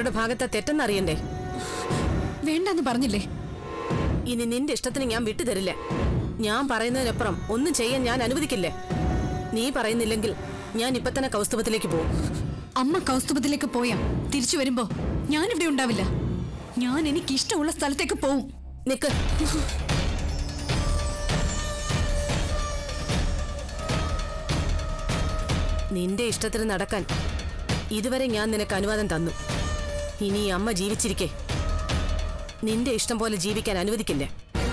ആരുടെ ഭാഗത്താ തെറ്റെന്നറിയണ്ടേ വേണ്ടെന്ന് പറഞ്ഞില്ലേ ഇനി നിന്റെ ഇഷ്ടത്തിന് ഞാൻ വിട്ടുതരില്ല ഞാൻ പറയുന്നതിനപ്പുറം ഒന്നും ചെയ്യാൻ ഞാൻ അനുവദിക്കില്ല നീ പറയുന്നില്ലെങ്കിൽ ഞാൻ ഇപ്പൊ തന്നെ കൗസ്തുഭത്തിലേക്ക് പോകും അമ്മ കൗസ്തുഭത്തിലേക്ക് പോയാ തിരിച്ചു വരുമ്പോ ഞാനിവിടെ ഉണ്ടാവില്ല ഞാൻ എനിക്ക് ഇഷ്ടമുള്ള സ്ഥലത്തേക്ക് പോവും നിക്ക് നിന്റെ ഇഷ്ടത്തിന് നടക്കാൻ ഇതുവരെ ഞാൻ നിനക്ക് അനുവാദം തന്നു ഇനി ഈ അമ്മ ജീവിച്ചിരിക്കെ നിന്റെ ഇഷ്ടം പോലെ ജീവിക്കാൻ അനുവദിക്കില്ല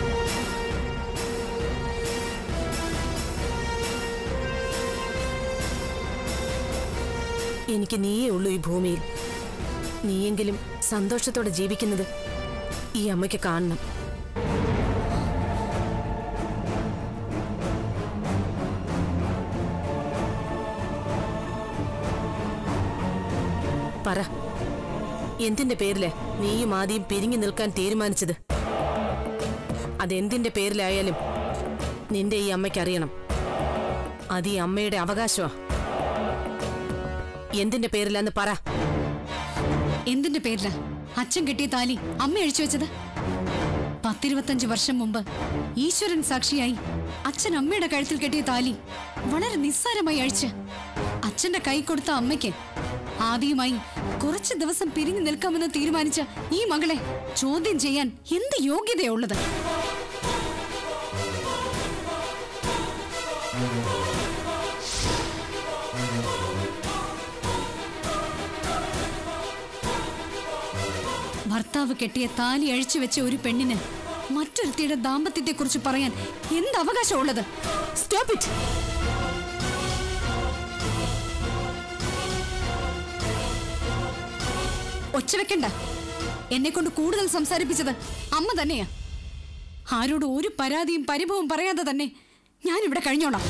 എനിക്ക് നീയേ ഉള്ളൂ ഈ ഭൂമിയിൽ നീയെങ്കിലും സന്തോഷത്തോടെ ജീവിക്കുന്നത് ഈ അമ്മയ്ക്ക് കാണണം പറ എന്തിന്റെ പേരില് നീയും ആദ്യം പിരിഞ്ഞു നിൽക്കാൻ തീരുമാനിച്ചത് അതെന്തിന്റെ പേരിലായാലും നിന്റെ ഈ അമ്മയ്ക്ക് അറിയണം അത് ഈ അമ്മയുടെ അവകാശമാ എന്തിന്റെ പേരിലാന്ന് പറ എന്തിന്റെ പേരില അച്ഛൻ കെട്ടിയ താലി അമ്മ അഴിച്ചു വെച്ചത് പത്തിരുപത്തഞ്ച് വർഷം മുമ്പ് ഈശ്വരൻ സാക്ഷിയായി അച്ഛൻ അമ്മയുടെ കഴുത്തിൽ കെട്ടിയ താലി വളരെ നിസ്സാരമായി അഴിച്ച് അച്ഛന്റെ കൈ കൊടുത്ത അമ്മയ്ക്ക് ആദ്യമായി കുറച്ച് ദിവസം പിരിഞ്ഞു നിൽക്കാമെന്ന് തീരുമാനിച്ച ഈ മകളെ ചോദ്യം ചെയ്യാൻ എന്ത് യോഗ്യതയുള്ളത് ഭർത്താവ് കെട്ടിയ താലി അഴിച്ചു വെച്ച ഒരു പെണ്ണിന് മറ്റൊരുത്തിയുടെ ദാമ്പത്യത്തെക്കുറിച്ച് പറയാൻ എന്ത് അവകാശമുള്ളത് സ്റ്റോപ്പ് ഇറ്റ് ഒച്ച വെക്കണ്ട എന്നെ കൊണ്ട് കൂടുതൽ സംസാരിപ്പിച്ചത് അമ്മ തന്നെയാ ആരോട് ഒരു പരാതിയും പരിഭവം പറയാതെ തന്നെ ഞാനിവിടെ കഴിഞ്ഞോളാം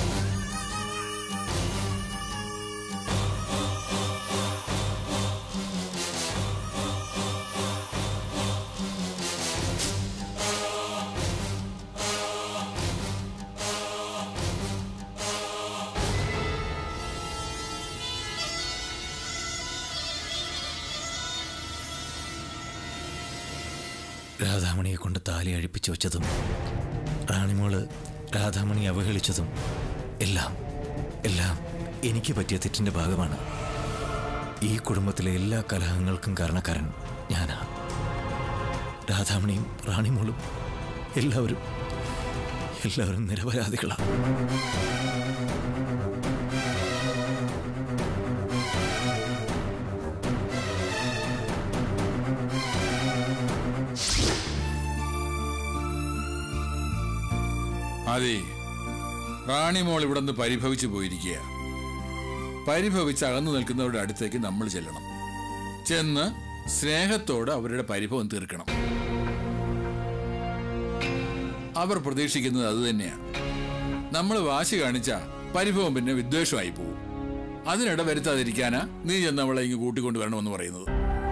രാധാമണിയെ കൊണ്ട് താലി അഴിപ്പിച്ചു വെച്ചതും റാണിമോള് രാധാമണി അവഹേളിച്ചതും എല്ലാം എല്ലാം എനിക്ക് പറ്റിയ തെറ്റിന്റെ ഭാഗമാണ് ഈ കുടുംബത്തിലെ എല്ലാ കലഹങ്ങൾക്കും കാരണക്കാരൻ ഞാനാ രാധാമണിയും റാണിമോളും എല്ലാവരും എല്ലാവരും നിരപരാധികളാണ് അതെ റാണിമോൾ ഇവിടെ നിന്ന് പരിഭവിച്ചു പോയിരിക്കുക പരിഭവിച്ച് അകന്നു നിൽക്കുന്നവരുടെ അടുത്തേക്ക് നമ്മൾ ചെല്ലണം ചെന്ന് സ്നേഹത്തോടെ അവരുടെ പരിഭവം തീർക്കണം അവർ പ്രതീക്ഷിക്കുന്നത് അത് തന്നെയാണ് നമ്മൾ വാശി കാണിച്ച പരിഭവം പിന്നെ വിദ്വേഷമായി പോകും അതിനിട വരുത്താതിരിക്കാനാ നീ ചെന്ന് അവളെ ഇങ്ങ് കൂട്ടിക്കൊണ്ട് വരണമെന്ന് പറയുന്നത്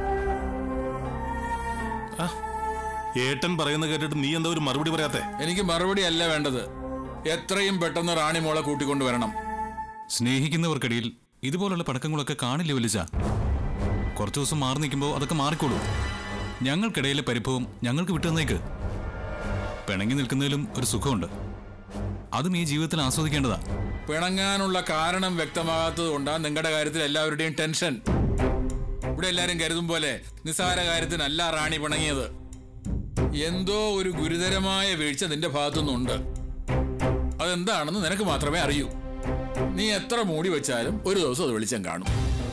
ഏട്ടൻ പറയുന്ന കേട്ടിട്ട് നീ എന്താ ഒരു മറുപടി പറയാത്തെ എനിക്ക് മറുപടി അല്ല വേണ്ടത് എത്രയും പെട്ടെന്ന് റാണിമോളെ കൂട്ടിക്കൊണ്ട് വരണം സ്നേഹിക്കുന്നവർക്കിടയിൽ ഇതുപോലുള്ള പടക്കങ്ങളൊക്കെ കാണില്ല വലിച്ച കുറച്ചു ദിവസം മാറി നിൽക്കുമ്പോൾ അതൊക്കെ മാറിക്കോളൂ ഞങ്ങൾക്കിടയിലെ പരിഭവം ഞങ്ങൾക്ക് വിട്ടുതന്നേക്ക് പിണങ്ങി നിൽക്കുന്നതിലും ഒരു സുഖമുണ്ട് അതും ഈ ജീവിതത്തിൽ ആസ്വദിക്കേണ്ടതാ പിണങ്ങാനുള്ള കാരണം വ്യക്തമാകാത്തത് കൊണ്ടാണ് നിങ്ങളുടെ കാര്യത്തിൽ എല്ലാവരുടെയും ടെൻഷൻ ഇവിടെ എല്ലാരും കരുതും പോലെ നിസ്സാര കാര്യത്തിനല്ല റാണി പിണങ്ങിയത് എന്തോ ഒരു ഗുരുതരമായ വീഴ്ച നിന്റെ ഭാഗത്തുനിന്നുണ്ട് അതെന്താണെന്ന് നിനക്ക് മാത്രമേ അറിയൂ നീ എത്ര മൂടി വെച്ചാലും ഒരു ദിവസം അത് വെളിച്ചം കാണും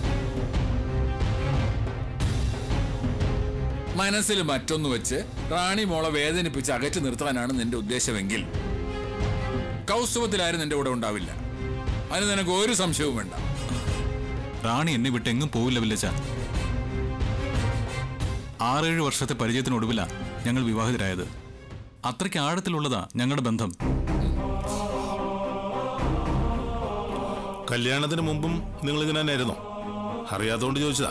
മനസ്സിൽ മറ്റൊന്ന് വെച്ച് റാണി മോളെ വേദനിപ്പിച്ച് അകറ്റി നിർത്താനാണ് നിന്റെ ഉദ്ദേശമെങ്കിൽ കൗസ്തുഭത്തിലാരും നിന്റെ കൂടെ ഉണ്ടാവില്ല അതിന് നിനക്ക് ഒരു സംശയവും വേണ്ട റാണി എന്നെ വിട്ട് എങ്ങും പോവില്ല വില്ലച്ച ആറേഴ് വർഷത്തെ പരിചയത്തിനൊടുവിലാ ഞങ്ങൾ വിവാഹിതരായത് അത്രയ്ക്ക് ആഴത്തിലുള്ളതാ ഞങ്ങളുടെ ബന്ധം കല്യാണത്തിന് മുമ്പും നിങ്ങൾ ഇങ്ങനെ തന്നെയായിരുന്നോ അറിയാത്തോണ്ട് ചോദിച്ചതാ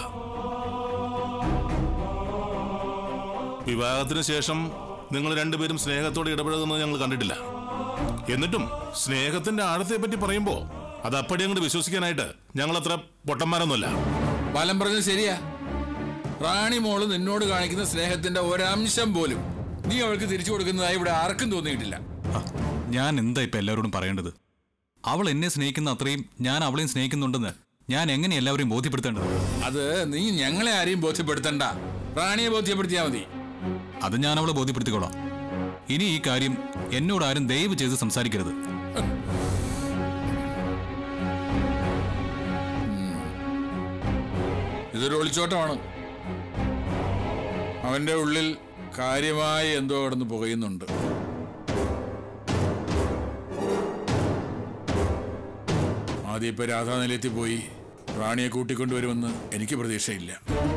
വിവാഹത്തിന് ശേഷം നിങ്ങൾ രണ്ടുപേരും സ്നേഹത്തോടെ ഇടപെടുന്നത് ഞങ്ങൾ കണ്ടിട്ടില്ല എന്നിട്ടും സ്നേഹത്തിന്റെ ആഴത്തെ പറ്റി പറയുമ്പോ അത് അപ്പടി അങ്ങോട്ട് വിശ്വസിക്കാനായിട്ട് ഞങ്ങൾ അത്ര പൊട്ടന്മാരൊന്നുമല്ല ബലം പറഞ്ഞത് ശരിയാ റാണി മോള് നിന്നോട് കാണിക്കുന്ന സ്നേഹത്തിന്റെ ഒരംശം പോലും നീ അവൾക്ക് തിരിച്ചു കൊടുക്കുന്നതായി ഇവിടെ ആർക്കും തോന്നിയിട്ടില്ല ആ, ഞാൻ എന്താ ഇപ്പൊ എല്ലാവരോടും പറയേണ്ടത് അവൾ എന്നെ സ്നേഹിക്കുന്ന അത്രയും ഞാൻ അവളെയും സ്നേഹിക്കുന്നുണ്ടെന്ന് ഞാൻ എങ്ങനെ എല്ലാവരെയും ബോധ്യപ്പെടുത്തേണ്ടത് അത് നീ ഞങ്ങളെ ആരെയും ബോധ്യപ്പെടുത്തണ്ട റാണിയെ ബോധ്യപ്പെടുത്തിയാ മതി അത് ഞാൻ അവളെ ബോധ്യപ്പെടുത്തിക്കോളാം ഇനി ഈ കാര്യം എന്നോട് ആരും ദയവ് ചെയ്ത് സംസാരിക്കരുത് ഇതൊരു ഒളിച്ചോട്ടമാണ് അവന്റെ ഉള്ളിൽ കാര്യമായി എന്തോ കിടന്ന് പുകയുന്നുണ്ട് ആദ്യം ഇപ്പൊ രാധാനിലയത്തിൽ പോയി റാണിയെ കൂട്ടിക്കൊണ്ടുവരുമെന്ന് എനിക്ക് പ്രതീക്ഷയില്ല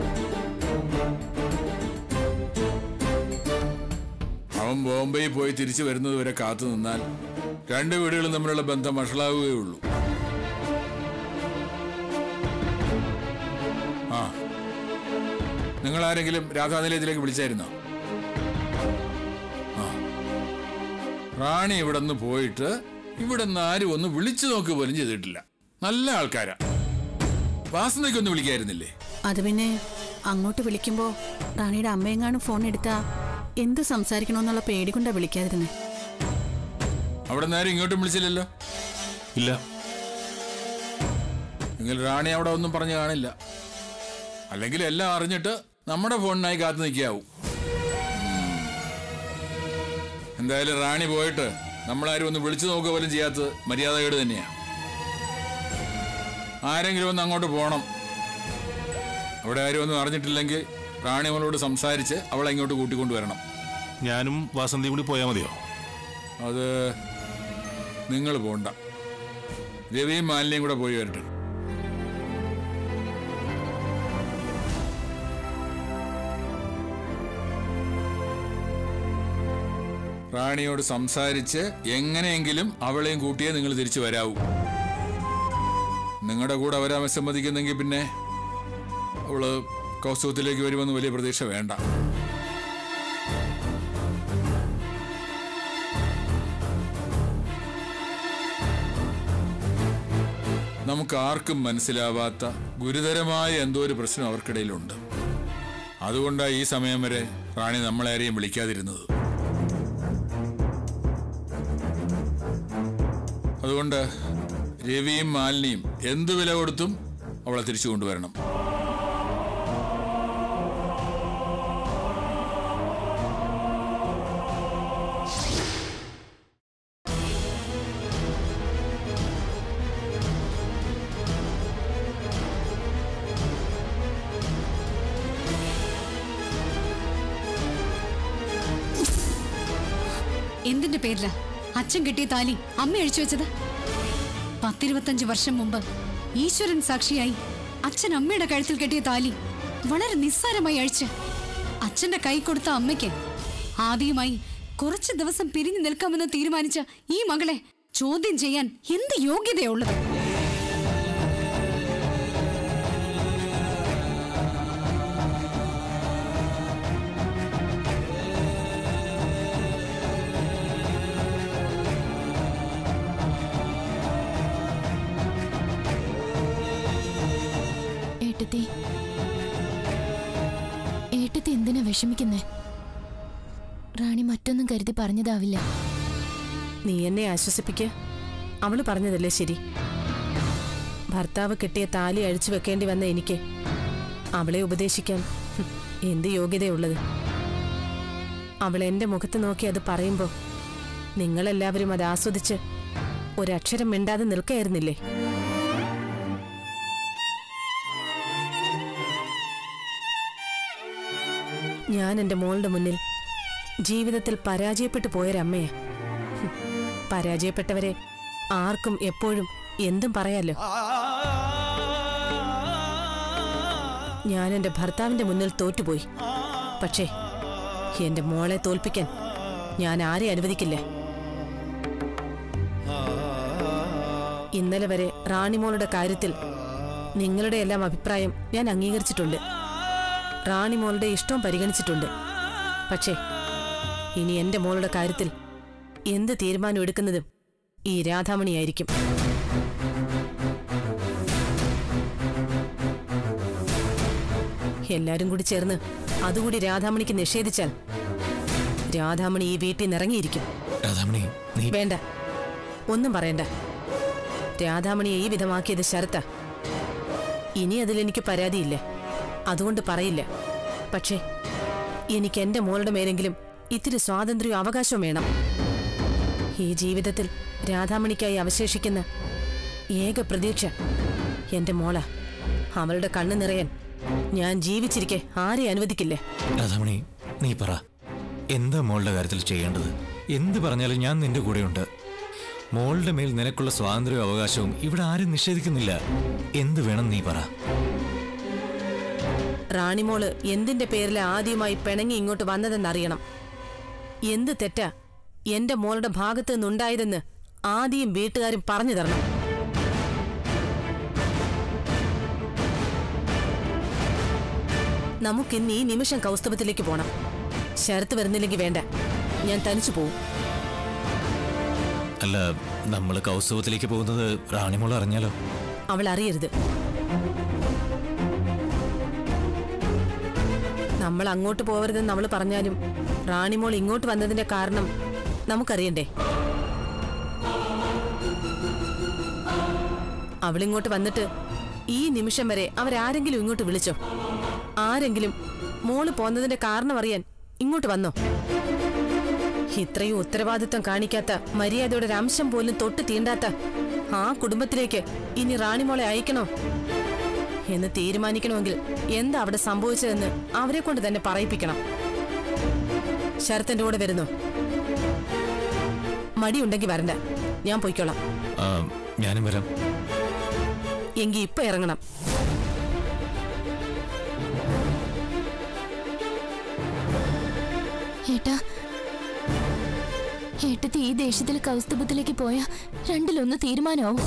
അവൻ ബോംബെയിൽ പോയി തിരിച്ചു വരുന്നത് വരെ കാത്തു നിന്നാൽ രണ്ട് വീടുകളും തമ്മിലുള്ള ബന്ധം വഷളാവുകയുള്ളൂ ആ നിങ്ങൾ ആരെങ്കിലും രാധാനിലയത്തിലേക്ക് വിളിച്ചായിരുന്നോ ആ റാണി ഇവിടെ നിന്ന് പോയിട്ട് ഇവിടെ നിന്ന് ആരും ഒന്ന് വിളിച്ചു നോക്കുക പോലും ചെയ്തിട്ടില്ല നല്ല ആൾക്കാരാ വാസനയ്ക്കൊന്ന് വിളിക്കായിരുന്നില്ലേ അത് പിന്നെ അങ്ങോട്ട് വിളിക്കുമ്പോ റാണിയുടെ അമ്മയെങ്ങാനും ഫോൺ എടുത്താ എന്ത് സംസാരിക്കണമെന്നുള്ള പേടി കൊണ്ടാ വിളിക്കാതിരുന്നേ അവിടെ നിന്ന് ആരും ഇങ്ങോട്ടും വിളിച്ചില്ലല്ലോ ഇല്ല എങ്കിൽ റാണി അവിടെ ഒന്നും പറഞ്ഞു കാണില്ല അല്ലെങ്കിൽ എല്ലാം അറിഞ്ഞിട്ട് നമ്മുടെ ഫോണിനായി കാത്തു നിൽക്കാവും എന്തായാലും റാണി പോയിട്ട് നമ്മളാരും ഒന്ന് വിളിച്ചു നോക്കുക പോലും ചെയ്യാത്തത് മര്യാദകേട് തന്നെയാ ആരെങ്കിലും ഒന്ന് അങ്ങോട്ട് പോകണം അവിടെ ആരും ഒന്നും അറിഞ്ഞിട്ടില്ലെങ്കിൽ റാണി അവളോട് സംസാരിച്ച് അവളെ ഇങ്ങോട്ട് കൂട്ടിക്കൊണ്ടുവരണം ഞാനും വാസന്തിയും കൂടി പോയാൽ മതിയോ അത് നിങ്ങൾ പോണ്ട രവിയും മാലിന്യം കൂടെ പോയി വരട്ടെ റാണിയോട് സംസാരിച്ച് എങ്ങനെയെങ്കിലും അവളെയും കൂട്ടിയേ നിങ്ങൾ തിരിച്ചു വരാവൂ നിങ്ങളുടെ കൂടെ വരാൻ സമ്മതിക്കുന്നെങ്കിൽ പിന്നെ അവള് കൗസ്തുവത്തിലേക്ക് വരുമെന്ന് വലിയ പ്രതീക്ഷ വേണ്ട നമുക്ക് ആർക്കും മനസ്സിലാവാത്ത ഗുരുതരമായ എന്തോ ഒരു പ്രശ്നം അവർക്കിടയിലുണ്ട് അതുകൊണ്ടാണ് ഈ സമയം വരെ റാണി നമ്മളാരെയും വിളിക്കാതിരുന്നത് അതുകൊണ്ട് രവിയും മാലിനിയും എന്ത് വില കൊടുത്തും അവളെ തിരിച്ചു കൊണ്ടുവരണം എന്തിന്റെ പേരിലാ അച്ഛൻ കിട്ടിയ താലി അമ്മ അഴിച്ചു വെച്ചത് പത്തിരുപത്തഞ്ച് വർഷം മുമ്പ് ഈശ്വരൻ സാക്ഷിയായി അച്ഛൻ അമ്മയുടെ കഴുത്തിൽ കെട്ടിയ താലി വളരെ നിസ്സാരമായി അഴിച്ച് അച്ഛന്റെ കൈ കൊടുത്ത അമ്മയ്ക്ക് ആദ്യമായി കുറച്ച് ദിവസം പിരിഞ്ഞു നിൽക്കാമെന്ന് തീരുമാനിച്ച ഈ മകളെ ചോദ്യം ചെയ്യാൻ എന്ത് യോഗ്യതയുള്ളത് ഏട്ടത്തി ഏട്ടത്തി എന്തിനാ വിഷമിക്കുന്നേ റാണി മറ്റൊന്നും കരുതി പറഞ്ഞതാവില്ല നീ എന്നെ ആശ്വസിപ്പിക്ക അവള് പറഞ്ഞതല്ലേ ശരി ഭർത്താവ് കെട്ടിയ താലി അഴിച്ചു വെക്കേണ്ടി വന്ന എനിക്ക് അവളെ ഉപദേശിക്കാൻ ഹും, എന്ത് യോഗ്യതയുള്ളത് അവൾ എന്റെ മുഖത്ത് നോക്കി അത് പറയുമ്പോ നിങ്ങളെല്ലാവരും അത് ആസ്വദിച്ച് ഒരക്ഷരം മിണ്ടാതെ നിൽക്കായിരുന്നില്ലേ ഞാൻ എൻ്റെ മോളുടെ മുന്നിൽ ജീവിതത്തിൽ പരാജയപ്പെട്ടു പോയൊരമ്മയാ ഹും, പരാജയപ്പെട്ടവരെ ആർക്കും എപ്പോഴും എന്തും പറയാലോ ഞാൻ എൻ്റെ ഭർത്താവിന്റെ മുന്നിൽ തോറ്റുപോയി പക്ഷേ എൻ്റെ മോളെ തോൽപ്പിക്കാൻ ഞാൻ ആരെ അനുവദിക്കില്ല ഇന്നലെ വരെ റാണിമോളുടെ കാര്യത്തിൽ നിങ്ങളുടെ എല്ലാം അഭിപ്രായം ഞാൻ അംഗീകരിച്ചിട്ടുണ്ട് റാണിമോളുടെ ഇഷ്ടവും പരിഗണിച്ചിട്ടുണ്ട് പക്ഷേ ഇനി എൻ്റെ മോളുടെ കാര്യത്തിൽ എന്ത് തീരുമാനം എടുക്കുന്നതും ഈ രാധാമണിയായിരിക്കും എല്ലാരും കൂടി ചേർന്ന് അതുകൂടി രാധാമണിക്ക് നിഷേധിച്ചാൽ രാധാമണി ഈ വീട്ടിൽ നിന്ന് ഇറങ്ങിയിരിക്കും രാധാമണി നീ വേണ്ട ഒന്നും പറയണ്ട രാധാമണിയെ ഈ വിധമാക്കിയത് ശരത്ത ഇനി അതിലെനിക്ക് പരാതിയില്ല അതുകൊണ്ട് പറയില്ല പക്ഷേ എനിക്ക് എന്റെ മോളുടെ മേലെങ്കിലും ഇത്തിരി സ്വാതന്ത്ര്യവും അവകാശവും വേണം ഈ ജീവിതത്തിൽ രാധാമണിക്കായി അവശേഷിക്കുന്ന ഏക പ്രതീക്ഷ എന്റെ മോള അവളുടെ കണ്ണു നിറയാൻ ഞാൻ ജീവിച്ചിരിക്കെ ആരെ അനുവദിക്കില്ലേ രാധാമണി നീ പറ എന്താ മോളുടെ കാര്യത്തിൽ ചെയ്യേണ്ടത് എന്ത് പറഞ്ഞാലും ഞാൻ നിന്റെ കൂടെയുണ്ട് മോളുടെ മേൽ നിനക്കുള്ള സ്വാതന്ത്ര്യവും അവകാശവും ഇവിടെ ആരും നിഷേധിക്കുന്നില്ല എന്ത് വേണം നീ പറ റാണിമോള് എന്തിന്റെ പേരിൽ ആദ്യമായി പിണങ്ങി ഇങ്ങോട്ട് വന്നതെന്നറിയണം എന്ത് തെറ്റാ എന്റെ മോളുടെ ഭാഗത്ത് നിന്നുണ്ടായതെന്ന് ആദ്യം വീട്ടുകാരും പറഞ്ഞു തരണം നമുക്കിന്ന് ഈ നിമിഷം കൗസ്തവത്തിലേക്ക് പോണം ശരത്ത് വരുന്നില്ലെങ്കിൽ വേണ്ട ഞാൻ തനിച്ചു പോവും അല്ല നമ്മൾ കൗസ്തവത്തിലേക്ക് പോകുന്നത് റാണിമോൾ അറിഞ്ഞാലോ അവൾ അറിയരുത് നമ്മൾ അങ്ങോട്ട് പോവരുതെന്ന് നമ്മൾ പറഞ്ഞാലും റാണിമോൾ ഇങ്ങോട്ട് വന്നതിന്റെ കാരണം നമുക്കറിയണ്ടേ അവളിങ്ങോട്ട് വന്നിട്ട് ഈ നിമിഷം വരെ അവരാരെങ്കിലും ഇങ്ങോട്ട് വിളിച്ചോ ആരെങ്കിലും മോള് പോന്നതിന്റെ കാരണം അറിയാൻ ഇങ്ങോട്ട് വന്നോ ഇത്രയും ഉത്തരവാദിത്വം കാണിക്കാത്ത മര്യാദയുടെ ഒരു അംശം പോലും തൊട്ട് തീണ്ടാത്ത ആ കുടുംബത്തിലേക്ക് ഇനി റാണിമോളെ അയക്കണോ എന്ന് തീരുമാനിക്കണമെങ്കിൽ എന്താ അവിടെ സംഭവിച്ചതെന്ന് അവരെ കൊണ്ട് തന്നെ പറയിപ്പിക്കണം ശരത്തിന്റെ കൂടെ വരുന്നു മടിയുണ്ടെങ്കിൽ വരണ്ട ഞാൻ പൊയ്ക്കോളാം ആ, ഞാനും വരാം എങ്കി ഇപ്പൊ ഇറങ്ങണം ഏട്ടാ ഏട്ടത്തി ഈ ദേഷ്യത്തിൽ കൗസ്തുഭത്തിലേക്ക് പോയ രണ്ടിലൊന്ന് തീരുമാനമാവും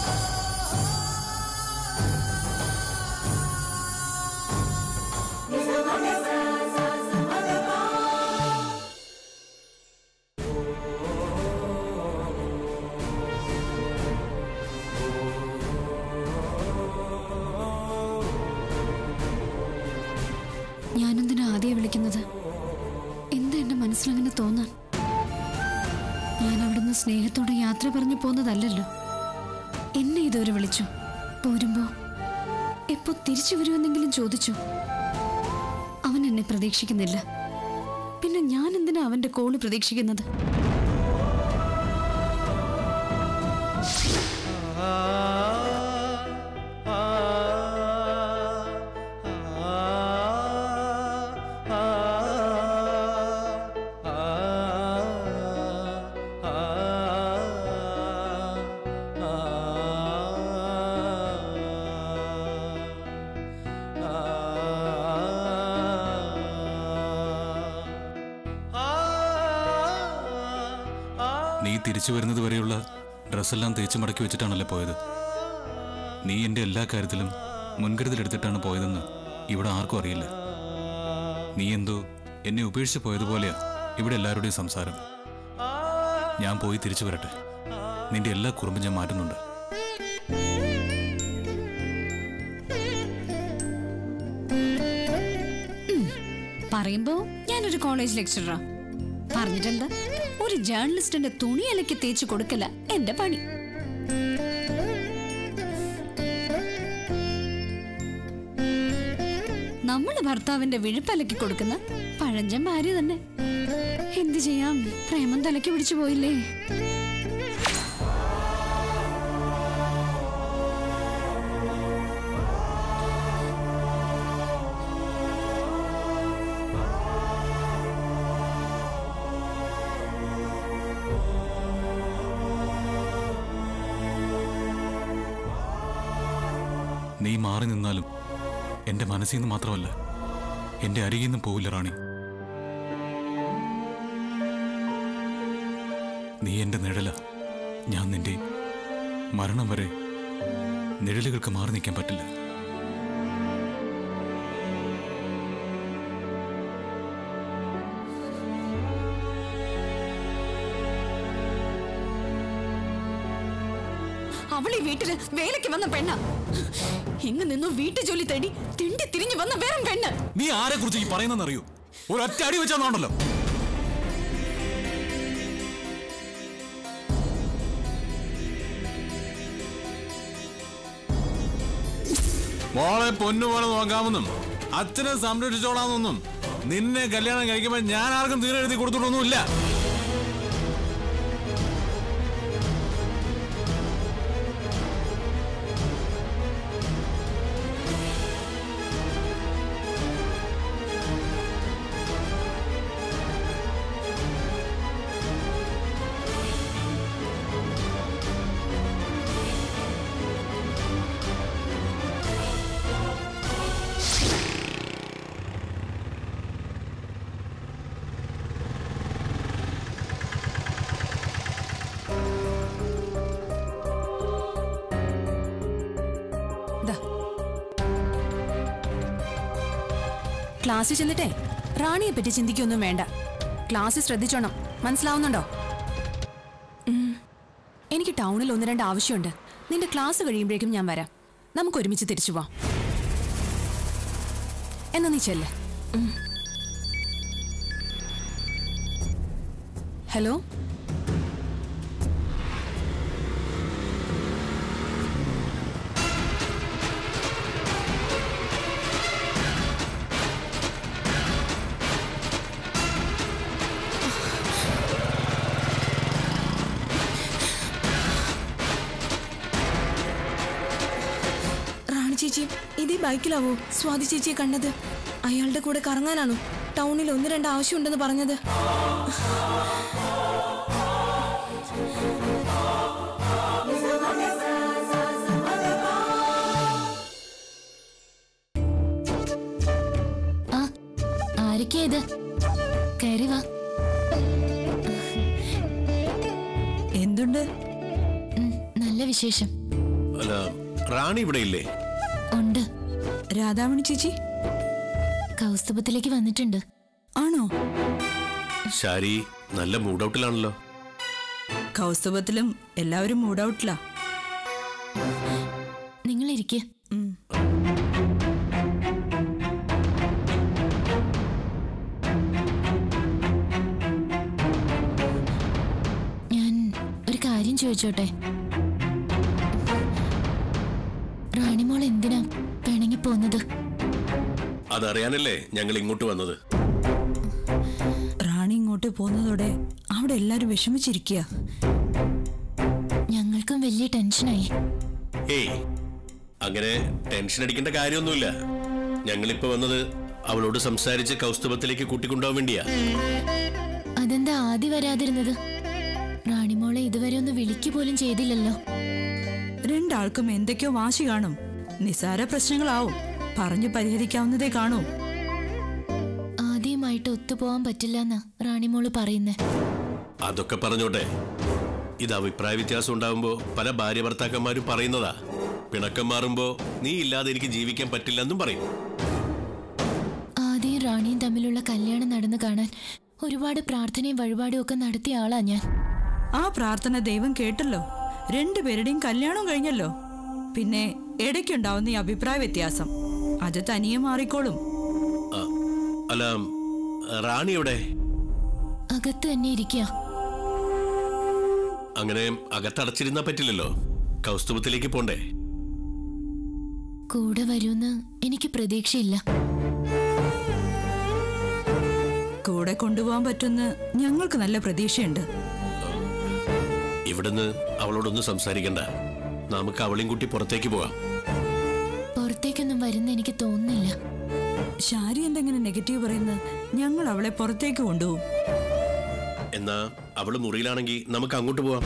ഞാനെന്തിനാ ആദ്യം വിളിക്കുന്നത് എന്താ എന്റെ മനസ്സിലങ്ങനെ തോന്നാൻ ഞാൻ അവിടുന്ന് സ്നേഹത്തോടെ യാത്ര പറഞ്ഞു പോന്നതല്ലല്ലോ എന്നെ ഇതുവരെ വിളിച്ചു പോരുമ്പോ എപ്പോ തിരിച്ചു വരുമെന്നെങ്കിലും ചോദിച്ചു അവൻ എന്നെ പ്രതീക്ഷിക്കുന്നില്ല പിന്നെ ഞാൻ എന്തിനാ അവന്റെ കോള് പ്രതീക്ഷിക്കുന്നത് നീ തിരിച്ചു വരുന്നത് വരെയുള്ള ഡ്രസ്സെല്ലാം തേച്ച് മടക്കി വെച്ചിട്ടാണല്ലേ പോയത് നീ എൻ്റെ എല്ലാ കാര്യത്തിലും മുൻകരുതലെടുത്തിട്ടാണ് പോയതെന്ന് ഇവിടെ ആർക്കും അറിയില്ല നീ എന്തോ എന്നെ ഉപേക്ഷിച്ച് പോയതുപോലെയാ ഇവിടെ എല്ലാവരുടെയും സംസാരം ഞാൻ പോയി തിരിച്ചു വരട്ടെ നിന്റെ എല്ലാ കുറുമ്പും ഞാൻ മാറ്റുന്നുണ്ട് പറയുമ്പോ ഞാനൊരു കോളേജ് ലെക്ചററാ പറഞ്ഞിട്ടെന്താ ഒരു ജേർണലിസ്റ്റിന്റെ തുണി അലക്കി തേച്ച് കൊടുക്കല എന്റെ പണി നമ്മള് ഭർത്താവിന്റെ വിഴുപ്പലക്കി കൊടുക്കുന്ന പഴഞ്ചൻ ഭാര്യ തന്നെ എന്ത് ചെയ്യാം പ്രേമം തലയ്ക്ക് പിടിച്ചു പോയില്ലേ നീ മാറി നിന്നാലും എൻ്റെ മനസ്സിൽ നിന്ന് മാത്രമല്ല എൻ്റെ അരികിൽ നിന്നും പോവില്ല റാണി നീ എൻ്റെ നിഴല ഞാൻ നിന്റെ മരണം വരെ നിഴലുകൾക്ക് മാറി നിൽക്കാൻ പറ്റില്ല അവൾ ഈ വീട്ടില് വേലയ്ക്ക് വന്ന പെണ്ണ ഇങ്ങ് നിന്നു വീട്ടു ജോലി തേടി തിണ്ടി തിരിഞ്ഞു വന്ന വെറും പെണ്ണ് നീ ആരെ കുറിച്ച് ഈ പറയുന്നെന്ന് അറിയൂ ഒരു ഒറ്റ അടി വെച്ചാണല്ലോ മോളെ പൊന്നുപോലെ നോക്കാമെന്നും അച്ഛനെ സംരക്ഷിച്ചോളാമെന്നും നിന്നെ കല്യാണം കഴിക്കുമ്പോൾ ഞാൻ ആർക്കും തീരെ എഴുതി കൊടുത്തിട്ടൊന്നുമില്ല ക്ലാസ്സിൽ ചെന്നിട്ടേ റാണിയെ പറ്റി ചിന്തിക്കൊന്നും വേണ്ട ക്ലാസ്സിൽ ശ്രദ്ധിച്ചോണം മനസ്സിലാവുന്നുണ്ടോ ഉം. എനിക്ക് ടൗണിൽ ഒന്ന് രണ്ട് ആവശ്യമുണ്ട് നിന്റെ ക്ലാസ് കഴിയുമ്പോഴേക്കും ഞാൻ വരാം നമുക്ക് ഒരുമിച്ച് തിരിച്ചു പോവാം എന്നാ നീ ചെല്ലേ ഹലോ റാണി ചേച്ചി ഇതേ ബൈക്കിലാവോ സ്വാതി ചേച്ചിയെ കണ്ടത് അയാളുടെ കൂടെ കറങ്ങാനാണോ ടൗണിൽ ഒന്ന് രണ്ട് ആവശ്യമുണ്ടെന്ന് പറഞ്ഞത് ആ ആരൊക്കെയാ ഇത് കയറി വാ എന്തുണ്ട് ഉം, നല്ല വിശേഷം അല്ല റാണി ഇവിടെ ഇല്ലേ ഉണ്ട് രാധാമണി ചേച്ചി കൗസ്തുഭത്തിലേക്ക് വന്നിട്ടുണ്ട് ആണോ ശാരി നല്ല മൂഡൌട്ടിലാണല്ലോ കൗസ്തുഭത്തിലും എല്ലാവരും മൂഡ് ഔട്ടിലാ നിങ്ങൾ ഇരിക്കെ ഞാൻ ഒരു കാര്യം ചോദിച്ചോട്ടെ റാണിമോൾ എന്തിനാ പിണങ്ങി പോന്നത് അതറിയാനല്ലേ ഞങ്ങൾ ഇങ്ങോട്ട് വന്നത് റാണി ഇങ്ങോട്ട് പോകുന്നതോടെ അവിടെ എല്ലാവരും വിഷമിച്ചിരിക്കുക ഞങ്ങൾക്കും വലിയ ടെൻഷനായി ഏയ് അങ്ങനെ ടെൻഷൻ അടിക്കേണ്ട കാര്യമൊന്നുമില്ല ഞങ്ങളിപ്പോ വന്നത് അവളോട് സംസാരിച്ച് കൗസ്തുഭത്തിലേക്ക് കൂട്ടിക്കൊണ്ടുപോകാൻ വേണ്ടിയാ അതെന്താ ആദ്യം വരാതിരുന്നത് റാണിമോളെ ഇതുവരെ ഒന്ന് വിളിക്കു പോലും ചെയ്തില്ലല്ലോ രണ്ടാൾക്കും എന്തൊക്കെയോ വാശി കാണും നിസാര പ്രശ്നങ്ങളാവും പറഞ്ഞു പരിഹരിക്കാവുന്നതേ കാണൂ ആദ്യമായിട്ട് ഒത്തുപോകാൻ പറ്റില്ലെന്നാ റാണിമോള് പറയുന്നേ അതൊക്കെ പറഞ്ഞോട്ടെ ഇത് അഭിപ്രായ വ്യത്യാസം ഉണ്ടാവുമ്പോ പല ഭാര്യ ഭർത്താക്കന്മാരും പറയുന്നതാ പിണക്കം മാറുമ്പോ നീ ഇല്ലാതെ എനിക്ക് ജീവിക്കാൻ പറ്റില്ലെന്നും പറയും ആദ്യം റാണിയും തമ്മിലുള്ള കല്യാണം നടന്നു കാണാൻ ഒരുപാട് പ്രാർത്ഥനയും വഴിപാടും ഒക്കെ നടത്തിയ ആളാ ഞാൻ ആ പ്രാർത്ഥന ദൈവം കേട്ടല്ലോ രണ്ടുപേരുടെയും കല്യാണം കഴിഞ്ഞല്ലോ പിന്നെ ഇടയ്ക്കുണ്ടാവുന്ന ഈ അഭിപ്രായ വ്യത്യാസം അത് തനിയെ മാറിക്കോളും ആ, അല്ല റാണി എവിടെ അകത്ത് തന്നെ ഇരിക്കുക അങ്ങനെ അകത്തടച്ചിരുന്നാ പറ്റില്ലല്ലോ കൗസ്തുഭത്തിലേക്ക് പോണ്ടേ കൂടെ വരുമെന്ന് എനിക്ക് പ്രതീക്ഷയില്ല കൂടെ കൊണ്ടുപോകാൻ പറ്റുമെന്ന് ഞങ്ങൾക്ക് നല്ല പ്രതീക്ഷയുണ്ട് ഇവിടുന്ന് അവളോടൊന്നും സംസാരിക്കണ്ട നമുക്ക് അവളെയും കൂട്ടി പുറത്തേക്ക് പോവാം പുറത്തേക്കൊന്നും വരുന്ന എനിക്ക് തോന്നുന്നില്ല ഷാരി എന്തെങ്ങനെ നെഗറ്റീവ് പറയുന്നത് ഞങ്ങൾ അവളെ പുറത്തേക്ക് കൊണ്ടുപോകും എന്നാ അവള് മുറിയിലാണെങ്കിൽ നമുക്ക് അങ്ങോട്ട് പോവാം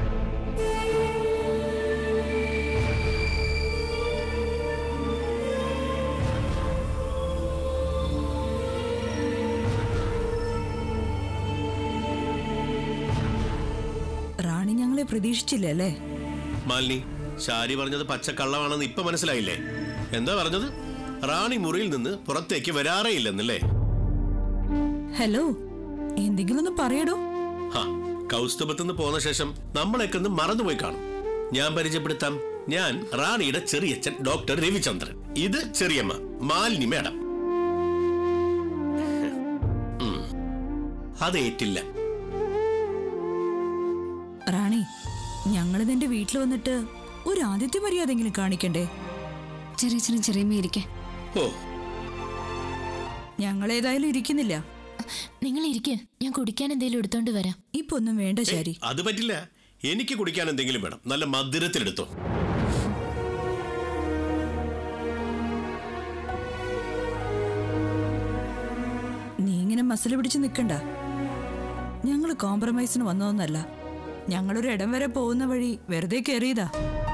റാണി ഞങ്ങളെ പ്രതീക്ഷിച്ചില്ല അല്ലേ മാലിനി ശാരി പറഞ്ഞത് പച്ചക്കള്ളമാണെന്ന് ഇപ്പൊ മനസ്സിലായില്ലേ എന്താ പറഞ്ഞത് റാണി മുറിയിൽ നിന്ന് പുറത്തേക്ക് വരാറേ ഇല്ലെന്നല്ലേ ഹലോ എന്തെങ്കിലും ഒന്ന് പറയടോ ഹാ കൗസ്തുഭത്തുനിന്ന് പോന്ന ശേഷം നമ്മളെയൊക്കെ ഒന്ന് മറന്നുപോയി കാണും ഞാൻ പരിചയപ്പെടുത്താം ഞാൻ റാണിയുടെ ചെറിയച്ഛൻ ഡോക്ടർ രവിചന്ദ്രൻ ഇത് ചെറിയമ്മ മാലിനി മേഡം ഉം. അതേറ്റില്ല റാണി ഞങ്ങൾ നിന്റെ വീട്ടിൽ വന്നിട്ട് ഒരു ആദിത്യ മര്യാദെങ്കിലും കാണിക്കണ്ടേ ചെറിയച്ഛനും ചെറിയമ്മ ഇരിക്കെ ഓ ഞങ്ങൾ ഏതായാലും ഇരിക്കുന്നില്ല നിങ്ങൾ ഇരിക്ക് ഞാൻ കുടിക്കാൻ എന്തെങ്കിലും എടുത്തോണ്ട് വരാം ഇപ്പൊ ഒന്നും വേണ്ട ശാരി അത് പറ്റില്ല എനിക്ക് കുടിക്കാൻ എന്തെങ്കിലും വേണം നല്ല മധുരത്തിലെടുത്തോ നീ ഇങ്ങനെ മസിൽ പിടിച്ച് നിൽക്കണ്ട ഞങ്ങൾ കോംപ്രമൈസിന് വന്നതൊന്നല്ല ഞങ്ങളൊരു ഇടം വരെ പോകുന്ന വഴി വെറുതെ കയറിയതാ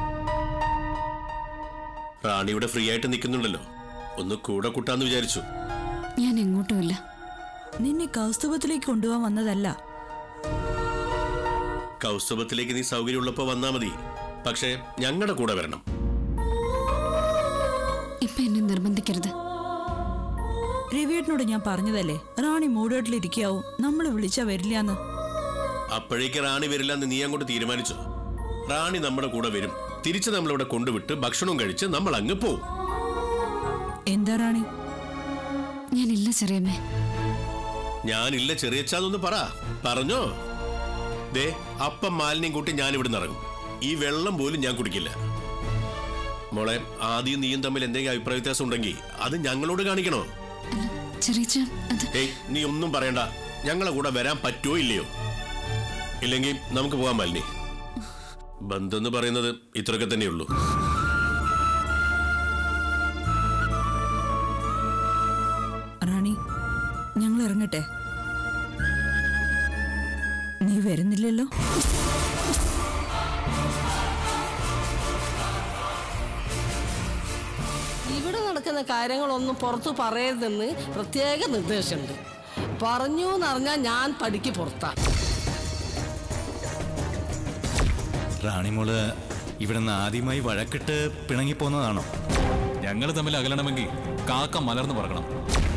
റാണി ഇവിടെ ഫ്രീ ആയിട്ട് നിൽക്കുന്നുണ്ടല്ലോ ഒന്ന് കൂടെ കൂട്ടാന്ന് വിചാരിച്ചു ഞാൻ എങ്ങോട്ടുമില്ല നിന്നെ കൗസ്തുഭത്തിലേക്ക് കൊണ്ടുപോകാൻ വന്നതല്ല കൗസ്തുഭത്തിലേക്ക് നീ സൗകര്യമുള്ളപ്പോ വന്നാ മതി പക്ഷേ ഞങ്ങളുടെ കൂടെ വരണം ഇപ്പൊ എന്നെ നിർബന്ധിക്കരുത് രവിയേട്ടനോട് ഞാൻ പറഞ്ഞതല്ലേ റാണി മൂടോട്ടിലിരിക്കാവും നമ്മൾ വിളിച്ചാ വരില്ലാന്ന് അപ്പോഴേക്ക് റാണി വരില്ലെന്ന് നീ അങ്ങോട്ട് തീരുമാനിച്ചോ റാണി നമ്മുടെ കൂടെ വരും തിരിച്ച് നമ്മളിവിടെ കൊണ്ടുവിട്ട് ഭക്ഷണവും കഴിച്ച് നമ്മൾ അങ്ങ് പോവും എന്താ റാണി ഞാനില്ല ചെറിയമ്മേ ഞാനില്ല ചെറിയച്ചാന്നൊന്ന് പറ പറഞ്ഞോ ദേ അപ്പം മാലിന്യം കൂട്ടി ഞാൻ ഇവിടുന്ന് ഇറങ്ങും ഈ വെള്ളം പോലും ഞാൻ കുടിക്കില്ല മോളെ ആദ്യം നീയും തമ്മിൽ എന്തെങ്കിലും അഭിപ്രായ വ്യത്യാസം ഉണ്ടെങ്കിൽ അത് ഞങ്ങളോട് കാണിക്കണോ അല്ല ചെറിയച്ഛ അത് ഏയ് നീ ഒന്നും പറയണ്ട ഞങ്ങളെ കൂടെ വരാൻ പറ്റുമോ ഇല്ലയോ ഇല്ലെങ്കിൽ നമുക്ക് പോകാൻ മാലിനി ബന്ധം എന്ന് പറയുന്നത് ഇത്രയൊക്കെ തന്നെയുള്ളൂ റാണി ഞങ്ങൾ ഇറങ്ങട്ടെ നീ വരുന്നില്ലല്ലോ ഇവിടെ നടക്കുന്ന കാര്യങ്ങളൊന്നും പുറത്തു പറയരുതെന്ന് പ്രത്യേക നിർദ്ദേശമുണ്ട് പറഞ്ഞു എന്നറിഞ്ഞാൽ ഞാൻ പടിക്ക് പുറത്താ റാണിമോള് ഇവിടെ നിന്ന് ആദ്യമായി വഴക്കിട്ട് പിണങ്ങിപ്പോന്നതാണോ ഞങ്ങൾ തമ്മിൽ അകലണമെങ്കിൽ കാക്ക മലർന്നു പറക്കണം